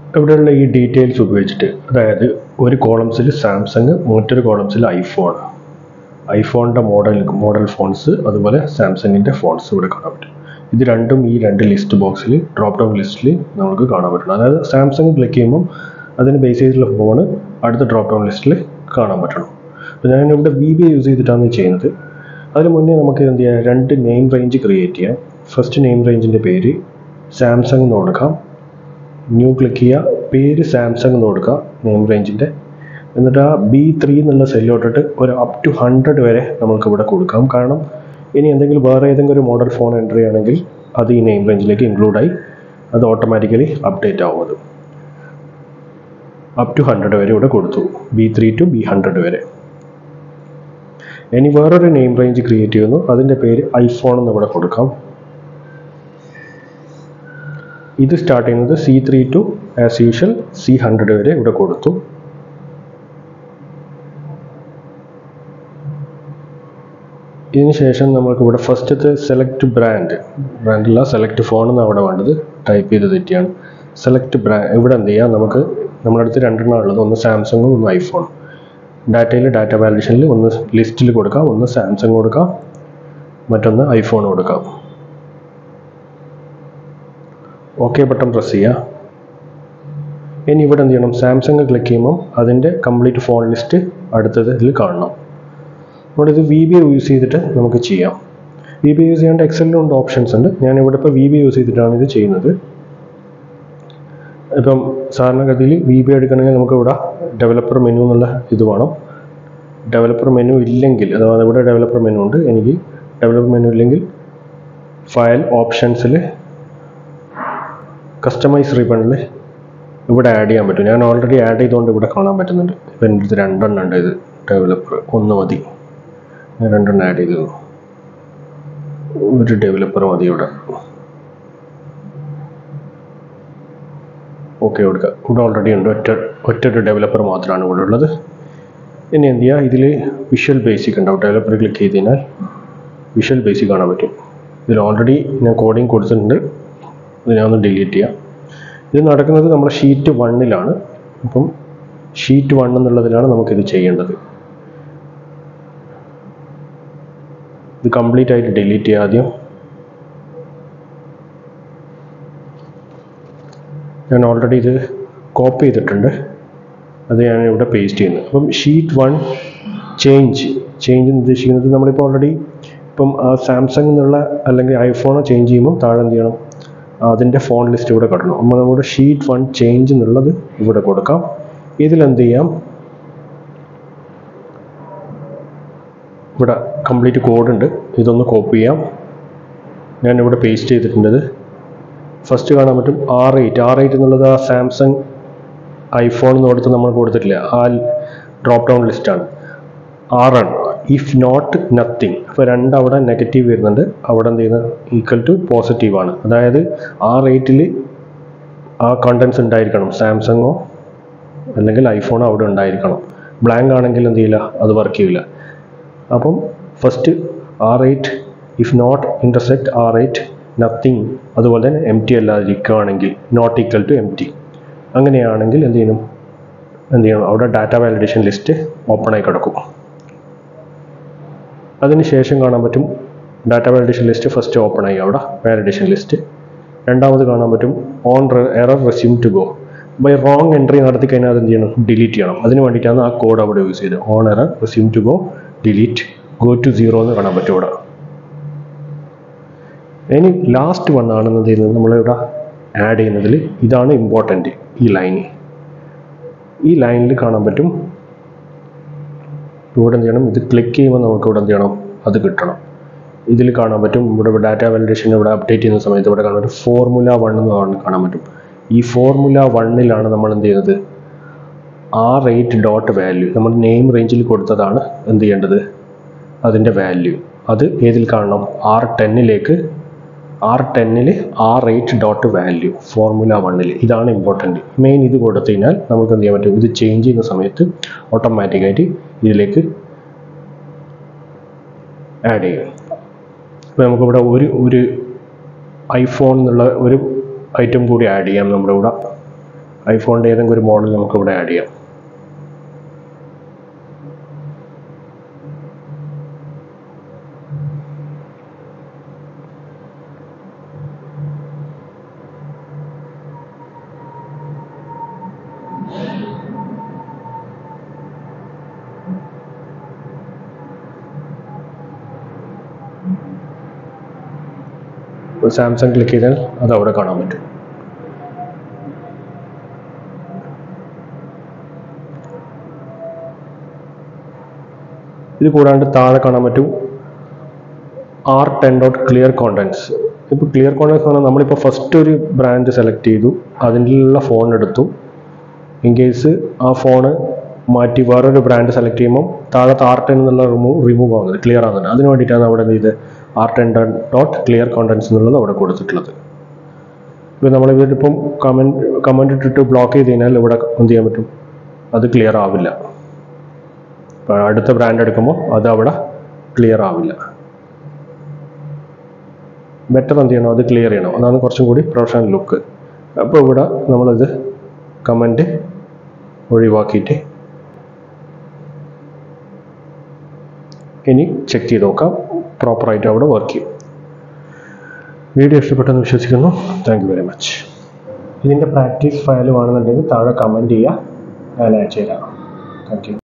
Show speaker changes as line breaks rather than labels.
ഇവിടെയുള്ള ഈ ഡീറ്റെയിൽസ് ഉപയോഗിച്ചിട്ട് അതായത് ഒരു കോളംസിൽ സാംസങ് മറ്റൊരു കോളംസിൽ ഐഫോൺ ഐഫോണിൻ്റെ മോഡൽ മോഡൽ ഫോൺസ് അതുപോലെ സാംസങ്ങിൻ്റെ ഫോൺസ് ഇവിടെ കാണാൻ പറ്റും ഇത് രണ്ടും ഈ രണ്ട് ലിസ്റ്റ് ബോക്സിൽ ഡ്രോപ്പ് ഡൗൺ ലിസ്റ്റിൽ നമുക്ക് കാണാൻ പറ്റണം അതായത് സാംസങ് ക്ലിക്ക് ചെയ്യുമ്പോൾ അതിന് ബേസ് ചെയ്തിട്ടുള്ള ഫോൺ അടുത്ത ഡ്രോപ്പ് ഡൗൺ ലിസ്റ്റിൽ കാണാൻ പറ്റണം അപ്പോൾ ഞാൻ ഇവിടെ വി ബി യൂസ് ചെയ്തിട്ടാണ് ഇത് ചെയ്യുന്നത് അതിന് മുന്നേ നമുക്ക് എന്ത് ചെയ്യാം രണ്ട് നെയിം റേഞ്ച് ക്രിയേറ്റ് ചെയ്യാം ഫസ്റ്റ് നെയിം റേഞ്ചിൻ്റെ പേര് സാംസങ് എന്ന് കൊടുക്കാം ന്യൂ ക്ലിക്ക് ചെയ്യുക പേര് സാംസങ് എന്ന് കൊടുക്കുക നെയിം റേഞ്ചിൻ്റെ എന്നിട്ട് ആ ബി ത്രീ എന്നുള്ള സെല്ലോട്ടിട്ട് ഒരു അപ് ടു ഹൺഡ്രഡ് വരെ നമുക്ക് ഇവിടെ കൊടുക്കാം കാരണം ഇനി എന്തെങ്കിലും വേറെ ഏതെങ്കിലും ഒരു മോഡൽ ഫോൺ എൻ്റർ ചെയ്യുകയാണെങ്കിൽ അത് ഈ നെയിം റേഞ്ചിലേക്ക് ഇൻക്ലൂഡായി അത് ഓട്ടോമാറ്റിക്കലി അപ്ഡേറ്റ് ആവും അത് അപ് ടു ഹൺഡ്രഡ് വരെ ഇവിടെ കൊടുത്തു B three two B hundred വരെ ഇനി വേറൊരു നെയിം റേഞ്ച് ക്രിയേറ്റ് ചെയ്യുന്നു അതിൻ്റെ പേര് ഐഫോൺ എന്ന് ഇവിടെ കൊടുക്കാം ഇത് സ്റ്റാർട്ട് ചെയ്യുന്നത് C three two as usual C hundred വരെ ഇവിടെ കൊടുത്തു ഇതിന് ശേഷം നമുക്ക് ഇവിടെ ഫസ്റ്റത്തെ സെലക്ട് ബ്രാൻഡ് ബ്രാൻഡല്ല സെലക്ട് ഫോൺ എന്നാണ് അവിടെ വേണ്ടത് ടൈപ്പ് ചെയ്ത് തെറ്റിയാണ് സെലക്ട് ബ്രാൻഡ് ഇവിടെ എന്ത് ചെയ്യാം നമുക്ക് നമ്മുടെ അടുത്ത് രണ്ടെണ്ണം ഉള്ളത് ഒന്ന് സാംസങ്ങും ഒന്ന് ഐഫോൺ ഡാറ്റയിൽ ഡാറ്റ വാലിഡേഷനിൽ ഒന്ന് ലിസ്റ്റിൽ കൊടുക്കാം ഒന്ന് സാംസങ് കൊടുക്കാം മറ്റൊന്ന് ഐഫോൺ കൊടുക്കാം ഓക്കെ ബട്ടൺ പ്രസ് ചെയ്യുക ഇനി ഇവിടെ എന്ത് ചെയ്യണം സാംസങ് ക്ലിക്ക് ചെയ്യുമ്പം അതിൻ്റെ കംപ്ലീറ്റ് ഫോൺ ലിസ്റ്റ് അടുത്തത് ഇതിൽ കാണണം ഇവിടെ ഇത് വി ബി യൂസ് ചെയ്തിട്ട് നമുക്ക് ചെയ്യാം വി ബി യൂസ് ചെയ്യാണ്ട് എക്സലിലുണ്ട് ഓപ്ഷൻസ് ഉണ്ട് ഞാൻ ഇവിടെ ഇപ്പോൾ വി ബി യൂസ് ചെയ്തിട്ടാണ് ഇത് ചെയ്യുന്നത് ഇപ്പം സാധാരണഗതിയിൽ വി ബി എടുക്കണമെങ്കിൽ നമുക്ക് ഇവിടെ ഡെവലപ്പർ മെനു എന്നുള്ള ഇത് വേണം ഡെവലപ്പർ മെനു ഇല്ലെങ്കിൽ അഥവാ ഇവിടെ ഡെവലപ്പർ മെനു ഉണ്ട് എനിക്ക് ഡെവലപ്പർ മെനു ഇല്ലെങ്കിൽ ഫയൽ ഓപ്ഷൻസിൽ കസ്റ്റമൈസ് റീബണിൽ ഇവിടെ ആഡ് ചെയ്യാൻ പറ്റും ഞാൻ ഓൾറെഡി ആഡ് ചെയ്തുകൊണ്ട് ഇവിടെ കാണാൻ പറ്റുന്നുണ്ട് ഇപ്പം എൻ്റെ അടുത്ത് രണ്ടെണ്ണം ഉണ്ട് ഇത് ഡെവലപ്പർ ഒന്ന് മതി ഞാൻ രണ്ടെണ്ണം ആഡ് ചെയ്തു ഒരു ഡെവലപ്പർ മതി ഇവിടെ ഓക്കെ കൊടുക്കുക ഇവിടെ ഓൾറെഡി ഉണ്ട് ഒറ്റ ഒറ്റ ഒരു ഡെവലപ്പർ മാത്രമാണ് ഇവിടെ ഉള്ളത് ഇനി എന്ത് ചെയ്യുക ഇതിൽ വിഷ്വൽ ബേസിക് ഉണ്ടാവും ഡെവലപ്പർ ക്ലിക്ക് ചെയ്ത് കഴിഞ്ഞാൽ വിഷ്വൽ ബേസിക് കാണാൻ പറ്റും ഇതിൽ ഓൾറെഡി ഞാൻ കോഡിങ് കൊടുത്തിട്ടുണ്ട് ഇത് ഞാൻ ഒന്ന് ഡിലീറ്റ് ചെയ്യാം ഇത് നടക്കുന്നത് നമ്മുടെ ഷീറ്റ് വണ്ണിലാണ് അപ്പം ഷീറ്റ് വൺ എന്നുള്ളതിലാണ് നമുക്കിത് ചെയ്യേണ്ടത് ഇത് കംപ്ലീറ്റ് ആയിട്ട് ഡിലീറ്റ് ചെയ്യുക ആദ്യം ഞാൻ ഓൾറെഡി ഇത് കോപ്പി ചെയ്തിട്ടുണ്ട് അത് ഞാൻ ഇവിടെ പേസ്റ്റ് ചെയ്യുന്നത് അപ്പം ഷീറ്റ് വൺ ചേഞ്ച് ചേഞ്ച് എന്ന് ഉദ്ദേശിക്കുന്നത് നമ്മളിപ്പോൾ ഓൾറെഡി ഇപ്പം സാംസങ് എന്നുള്ള അല്ലെങ്കിൽ ഐഫോണോ ചേഞ്ച് ചെയ്യുമ്പോൾ താഴെ എന്ത് ചെയ്യണം അതിൻ്റെ ഫോൺ ലിസ്റ്റ് ഇവിടെ കിടണം അപ്പോൾ നമ്മുടെ ഷീറ്റ് വൺ ചേഞ്ച് എന്നുള്ളത് ഇവിടെ കൊടുക്കാം ഇതിലെന്ത് ചെയ്യാം ഇവിടെ കംപ്ലീറ്റ് കോഡ് ഉണ്ട് ഇതൊന്ന് കോപ്പി ചെയ്യാം ഞാൻ ഇവിടെ പേസ്റ്റ് ചെയ്തിട്ടുണ്ട് ഫസ്റ്റ് കാണാൻ പറ്റും ആർ എയ്റ്റ് ആർ എയ്റ്റ് എന്നുള്ളത് ആ സാംസങ് ഐഫോൺ എന്ന് കൊടുത്ത് നമ്മൾ കൊടുത്തിട്ടില്ല ആ ഡ്രോപ്പ് ഡൗൺ ലിസ്റ്റാണ് ആറാണ് ഇഫ് നോട്ട് നത്തിങ് അപ്പോൾ രണ്ട് അവിടെ നെഗറ്റീവ് വരുന്നുണ്ട് അവിടെ എന്ത് ചെയ്യുന്നത് ഈക്വൽ ടു പോസിറ്റീവ് ആണ് അതായത് ആ റേറ്റിൽ ആ കണ്ടൻസ് ഉണ്ടായിരിക്കണം സാംസങ്ങോ അല്ലെങ്കിൽ ഐഫോണോ അവിടെ ഉണ്ടായിരിക്കണം ബ്ലാങ്ക് ആണെങ്കിൽ എന്ത് ചെയ്യില്ല അത് വർക്ക് ചെയ്യില്ല അപ്പം first R eight if not intersect R eight nothing അതുപോലെ തന്നെ എം ടി അല്ലാതിരിക്കുകയാണെങ്കിൽ not equal to M T അങ്ങനെയാണെങ്കിൽ എന്ത് ചെയ്യണം എന്ത് ചെയ്യണം അവിടെ ഡാറ്റ വാലിഡേഷൻ ലിസ്റ്റ് ഓപ്പൺ ആയി കിടക്കും അതിന് ശേഷം കാണാൻ പറ്റും data validation list first open ആയി അവിടെ വാലിഡേഷൻ ലിസ്റ്റ് രണ്ടാമത് കാണാൻ പറ്റും on error resume to go by wrong entry നടത്തി കഴിഞ്ഞാൽ അത് എന്ത് ചെയ്യണം ഡിലീറ്റ് ചെയ്യണം അതിന് വേണ്ടിയിട്ടാണ് ആ കോഡ് അവിടെ യൂസ് ചെയ്തത് on error resume to go delete go to zero എന്ന് കാണാൻ പറ്റും ഇവിടെ ഇനി ലാസ്റ്റ് വൺ ആണെന്ന് ചെയ്യുന്നത് നമ്മളിവിടെ ആഡ് ചെയ്യുന്നതിൽ ഇതാണ് ഇമ്പോർട്ടൻ്റ് ഈ ലൈൻ ഈ ലൈനിൽ കാണാൻ പറ്റും ഇവിടെ എന്ത് ചെയ്യണം ഇത് ക്ലിക്ക് ചെയ്യുമ്പോൾ നമുക്ക് ഇവിടെ എന്ത് ചെയ്യണം അത് കിട്ടണം ഇതിൽ കാണാൻ പറ്റും ഇവിടെ ഡാറ്റ വാലിഡേഷൻ ഇവിടെ അപ്ഡേറ്റ് ചെയ്യുന്ന സമയത്ത് ഇവിടെ കാണാൻ പറ്റും ഫോർമുല വൺ എന്ന് കാണാൻ- കാണാൻ പറ്റും ഈ ഫോർമുല വണ്ണിലാണ് നമ്മൾ എന്ത് ചെയ്യുന്നത് ആ റേറ്റ് ഡോട്ട് വാല്യൂ നമ്മൾ നെയിം റേഞ്ചിൽ കൊടുത്തതാണ് എന്ത് ചെയ്യേണ്ടത് അതിൻ്റെ വാല്യൂ അത് ഏതിൽ കാണണം ആർ ടെന്നിലേക്ക് ആർ ടെന്നിൽ R eight dot value formula വണ്ണിൽ ഇതാണ് ഇമ്പോർട്ടൻറ്റ് മെയിൻ ഇത് കൊടുത്തു കഴിഞ്ഞാൽ നമുക്ക് എന്ത് ചെയ്യാൻ പറ്റും ഇത് ചേഞ്ച് ചെയ്യുന്ന സമയത്ത് ഓട്ടോമാറ്റിക്കായിട്ട് ഇതിലേക്ക് ആഡ് ചെയ്യും അപ്പോൾ നമുക്കിവിടെ ഒരു ഒരു ഐഫോൺ എന്നുള്ള ഒരു ഐറ്റം കൂടി ആഡ് ചെയ്യാം നമ്മുടെ ഇവിടെ ഐഫോണിൻ്റെ ഏതെങ്കിലും ഒരു മോഡൽ നമുക്ക് ഇവിടെ ആഡ് ചെയ്യാം സാംസങ് ക്ലിക്ക് ചെയ്താൽ അത് അവിടെ കാണാൻ പറ്റും ഇത് കൂടാണ്ട് താഴെ കാണാൻ പറ്റും R ten dot clear contents ഇപ്പോൾ ക്ലിയർ കോണ്ടൻസ് എന്ന് പറഞ്ഞാൽ നമ്മളിപ്പോൾ ഫസ്റ്റ് ഒരു ബ്രാൻഡ് സെലക്ട് ചെയ്തു അതിലുള്ള ഫോൺ എടുത്തു ഇൻ കേസ് ആ ഫോണ് മാറ്റി വേറൊരു ബ്രാൻഡ് സെലക്ട് ചെയ്യുമ്പോൾ താഴത്തെ ആർ ടെൻ എന്നുള്ള റിമൂവ് റിമൂവ് ആവുന്നത് ക്ലിയർ ആവുന്നുണ്ട് അതിന് വേണ്ടിയിട്ടാണ് അവിടെ എന്ത് ചെയ്ത് R ten dot clear contents എന്നുള്ളത് അവിടെ കൊടുത്തിട്ടുള്ളത് ഇപ്പോൾ നമ്മൾ ഇവരിപ്പം കമൻറ്റ് കമൻറ്റ് ഇട്ടിട്ട് ബ്ലോക്ക് ചെയ്ത് കഴിഞ്ഞാൽ ഇവിടെ എന്ത് ചെയ്യാൻ പറ്റും അത് ക്ലിയർ ആവില്ല ഇപ്പോൾ അടുത്ത ബ്രാൻഡ് എടുക്കുമ്പോൾ അത് അവിടെ ക്ലിയർ ആവില്ല ബെറ്റർ എന്ത് ചെയ്യണം അത് ക്ലിയർ ചെയ്യണം അതാണ് കുറച്ചും കൂടി പ്രൊഫഷണൽ ലുക്ക് അപ്പോൾ ഇവിടെ നമ്മളിത് കമൻറ്റ് ഒഴിവാക്കിയിട്ട് ഇനി ചെക്ക് ചെയ്ത് നോക്കാം പ്രോപ്പറായിട്ട് അവിടെ വർക്ക് ചെയ്യും വീഡിയോ ഇഷ്ടപ്പെട്ടെന്ന് വിശ്വസിക്കുന്നു താങ്ക് യു വെരി മച്ച് ഇതിൻ്റെ പ്രാക്ടീസ് ഫയൽ വേണമെന്നുണ്ടെങ്കിൽ താഴെ കമൻറ്റ് ചെയ്യുക ഞാൻ അയച്ചു തരാം താങ്ക് യു